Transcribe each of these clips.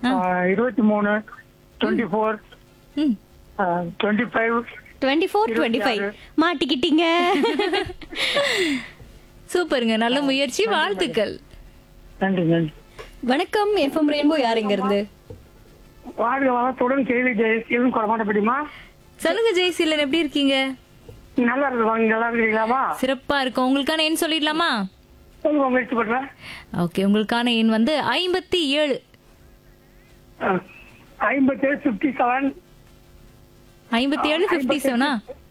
இருபத்தி மூணு twenty four ம் twenty five twenty four twenty five மாட்டிக்கிட்டீங்க சூப்பருங்க நல்ல முயற்சி வாழ்த்துக்கள் நன்றி நன்றி வணக்கம் எஃப்எம் ரெயின்போ யாருங்க இருந்து வாழ்க வளத்துடன் கேள்வி ஜெயசீலன் குறமாட்டப்படிமா சொல்லுங்க ஜெயசீலன் எப்படி இருக்கீங்க நல்லா இருக்கு வாங்க நல்லா இருக்கீங்களாமா சிறப்பா இருக்கும் உங்களுக்கான எண் சொல்லிடலாமா சொல்லுங்க முயற்சி பண்றேன் ஓகே உங்களுக்கான எண் வந்து ஐம்பத்தி ஏழு ஐம்பத்தேழு ஃபிஃப்டி செவன் ஐம்பத்தி ஏழு பிப்டி செவனா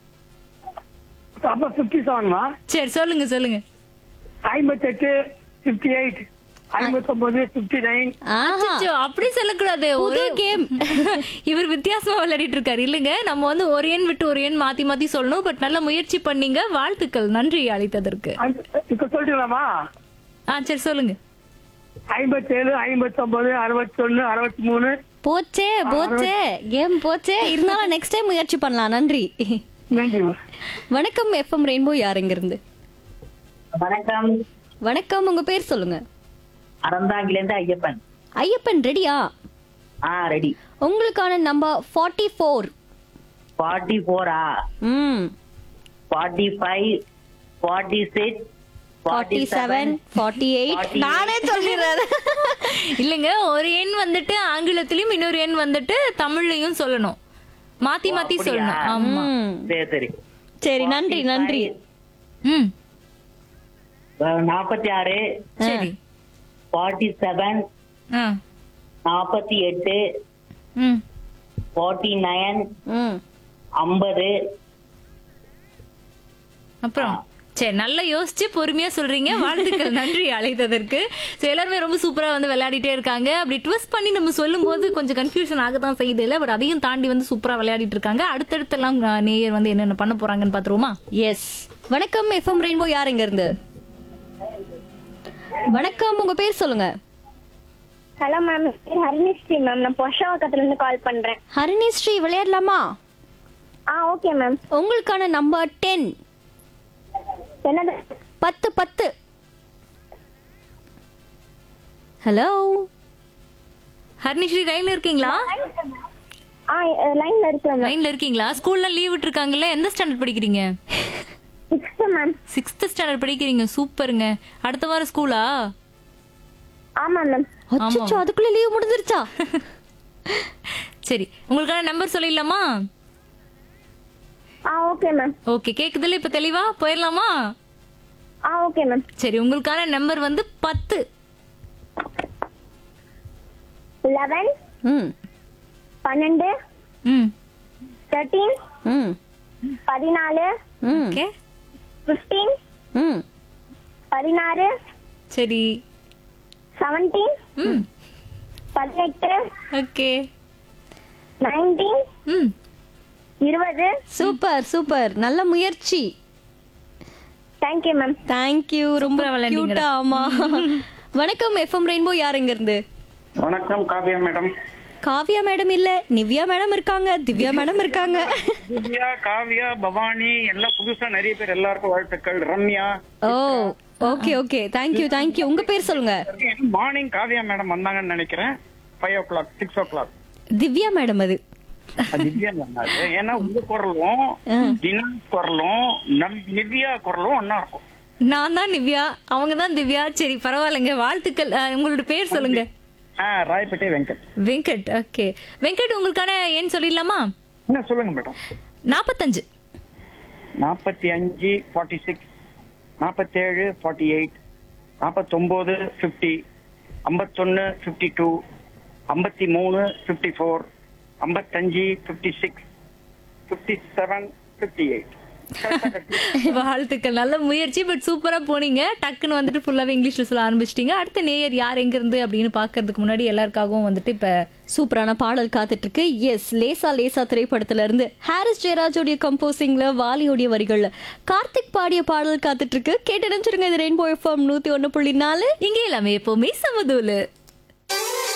அப்ப ஃபிஃப்டி செவன்மா சரி சொல்லுங்க சொல்லுங்க ஐம்பத்தெட்டு ஃபிஃப்டி எயிட் ஐம்பத்தொன்பது ஃபிஃப்டி நைன் ஆஹா அச்சோ, அப்படி சொல்லக்கூடாது புது ஒரு கேம் இவர் வித்தியாசமா விளையாடிட்டு இருக்காரு இல்லங்க நம்ம வந்து ஒரு எண் விட்டு ஒரு எண் மாத்தி மாத்தி சொல்லணும் பட் நல்ல முயற்சி பண்ணீங்க வாழ்த்துக்கள் நன்றி அளித்ததற்கு இப்ப சொல்லிட்டுலாமா ஆ சரி சொல்லுங்க ஐம்பத்தேழு ஐம்பத்தொன்பது அறுபத்தொன்னு அறுபத்தி மூணு போச்சே போச்சே கேம் போச்சே இருந்தாலும் நெக்ஸ்ட் டைம் முயற்சி பண்ணலாம் நன்றி நன்றிமா வணக்கம் எஃப்எம் ரெயின்போ யாருங்க இருந்து வணக்கம் வணக்கம் உங்க பேர் சொல்லுங்க அறந்தாங்கில இருந்து ஐயப்பன் ஐயப்பன் ரெடியா ஆ ரெடி உங்களுக்கான நம்பர் ஃபார்ட்டி ஃபோர் ஃபார்ட்டி ஃபோரா ம் forty five forty six forty seven forty eight நானே சொல்லிடுறேன் இல்லங்க ஒரு எண் வந்துட்டு ஆங்கிலத்திலயும் இன்னொரு எண் வந்துட்டு தமிழ்லயும் சொல்லணும் மாத்தி மாத்தி சொல்லணும் ஆமா ம். சரி சரி சரி நன்றி நன்றி ம் நாற்பத்தி ஆறு சரி ஃபார்ட்டி செவன் ஆ நாற்பத்தி எட்டு ம் ஃபார்ட்டி நைன் ம் ஐம்பது அப்புறம் சரி நல்லா யோசிச்சு பொறுமையா சொல்றீங்க வாழ்த்துக்கள் நன்றி அழைத்ததற்கு சோ எல்லாருமே ரொம்ப சூப்பரா வந்து விளையாடிட்டே இருக்காங்க அப்படி ட்விஸ்ட் பண்ணி நம்ம சொல்லும் போது கொஞ்சம் கன்ஃபியூஷன் ஆகத்தான் செய்யுது இல்ல பட் அதையும் தாண்டி வந்து சூப்பரா விளையாடிட்டு இருக்காங்க அடுத்தடுத்தெல்லாம் அஹ், நேயர் வந்து என்னென்ன பண்ண போறாங்கன்னு பாத்துருவோமா எஸ் வணக்கம் எஃப்எம் ரெயின்போ யாருங்க இருந்து வணக்கம் உங்க பேர் சொல்லுங்க ஹலோ மேம் ஹரிணிஸ்ரீ மேம் நான் பொஷாவக்கத்துல இருந்து கால் பண்றேன் ஹரிணி ஸ்ரீ விளையாடலாமா ஆ ஓகே மேம் உங்களுக்கான நம்பர் டென் என்னது பத்து பத்து ஹலோ ஹர்னிஸ்ரீ லைன்ல இருக்கீங்களா ஆ லைன்ல இருக்கேன் மேம் லைன்ல இருக்கீங்களா ஸ்கூல்ல லீவ் விட்டுருக்காங்கல்ல எந்த ஸ்டாண்டர்ட் படிக்கிறீங்க சிக்ஸ்த் மேம் சிக்ஸ்த் ஸ்டாண்டர்ட் படிக்கிறீங்க சூப்பருங்க அடுத்த வாரம் ஸ்கூலா ஆமா மேம் அச்சோ அதுக்குள்ள லீவ் முடிஞ்சிருச்சா சரி உங்களுக்கான நம்பர் சொல்லிடலாமா ஆ ஓகே மேம் ஓகே கேக்குதுல இப்ப தெளிவா போயிடலாமா ஆ ஓகே மேம் சரி உங்களுக்கான நம்பர் வந்து பத்து லெவன் ம் பன்னெண்டு ம் தேர்ட்டீன் ம் பதினாலு ம் ஓகே பிப்டீன் ம் பதினாறு சரி செவன்டீன் ம் பதினெட்டு ஓகே நைன்டீன் ம் இருபது சூப்பர் சூப்பர் நல்ல முயற்சி தேங்க்யூ மேம் தேங்க்யூ ரொம்ப சூப்பரா விளையாண்டீங்கடா. கியூட்டா ஆமா வணக்கம் எஃப்எம் ரெயின்போ யாருங்க இருந்து வணக்கம் காவியா மேடம் காவியா மேடம் இல்ல நிவ்யா மேடம் இருக்காங்க திவ்யா மேடம் இருக்காங்க திவ்யா காவியா பவானி எல்லாம் புதுசா நிறைய பேர் எல்லாருக்கும் வாழ்த்துக்கள் ரம்யா ஓ ஓகே ஓகே தேங்க்யூ தேங்க்யூ உங்க பேர் சொல்லுங்க மார்னிங் காவியா மேடம் வந்தாங்கன்னு நினைக்கிறேன் five o'clock six o'clock Divya madam அது திவ்யா வந்தாங்க ஏன்னா உங்க குரலும் தினா குரலும் நம் நிவ்யா குரலும் ஒன்னா இருக்கும் நான் தான் நிவ்யா அவங்க தான் திவ்யா சரி பரவாயில்லைங்க வாழ்த்துக்கள் அஹ், உங்களோட பேர் சொல்லுங்க ஆ ராயப்பேட்டை வெங்கட் வெங்கட் ஓகே வெங்கட் உங்களுக்கான எண் சொல்லிடலாமா என்ன சொல்லுங்க மேடம் நாற்பத்தஞ்சு நாற்பத்தி அஞ்சு ஃபார்ட்டி சிக்ஸ் நாற்பத்தேழு ஃபார்ட்டி எயிட் நாற்பத்தொம்போது ஃபிஃப்டி ஐம்பத்தொன்று ஃபிஃப்டி டூ ஐம்பத்தி மூணு ஃபிஃப்டி ஃபோர் ஐம்பத்தஞ்சு fifty six fifty seven fifty eight வாழ்த்துக்கள் நல்ல முயற்சி பட் சூப்பரா போனீங்க டக்குன்னு வந்துட்டு ஃபுல்லாவே இங்கிலீஷ்ல சொல்ல ஆரம்பிச்சிட்டீங்க அடுத்த நேயர் யார் எங்க இருந்து அப்படின்னு பாக்குறதுக்கு முன்னாடி எல்லாருக்காகவும் வந்துட்டு இப்ப சூப்பரான பாடல் காத்துட்டு இருக்கு எஸ் லேசா லேசா திரைப்படத்துல இருந்து ஹாரிஸ் ஜெயராஜோடைய கம்போசிங்ல வாலியோடைய வரிகள்ல கார்த்திக் பாடிய பாடல் காத்துட்டு இருக்கு கேட்டு நினைச்சிருங்க இது ரெயின்போ எஃப்எம் நூத்தி ஒண்ணு புள்ளி நாலு இங்க எல்லாமே எப்பவுமே சமதூலு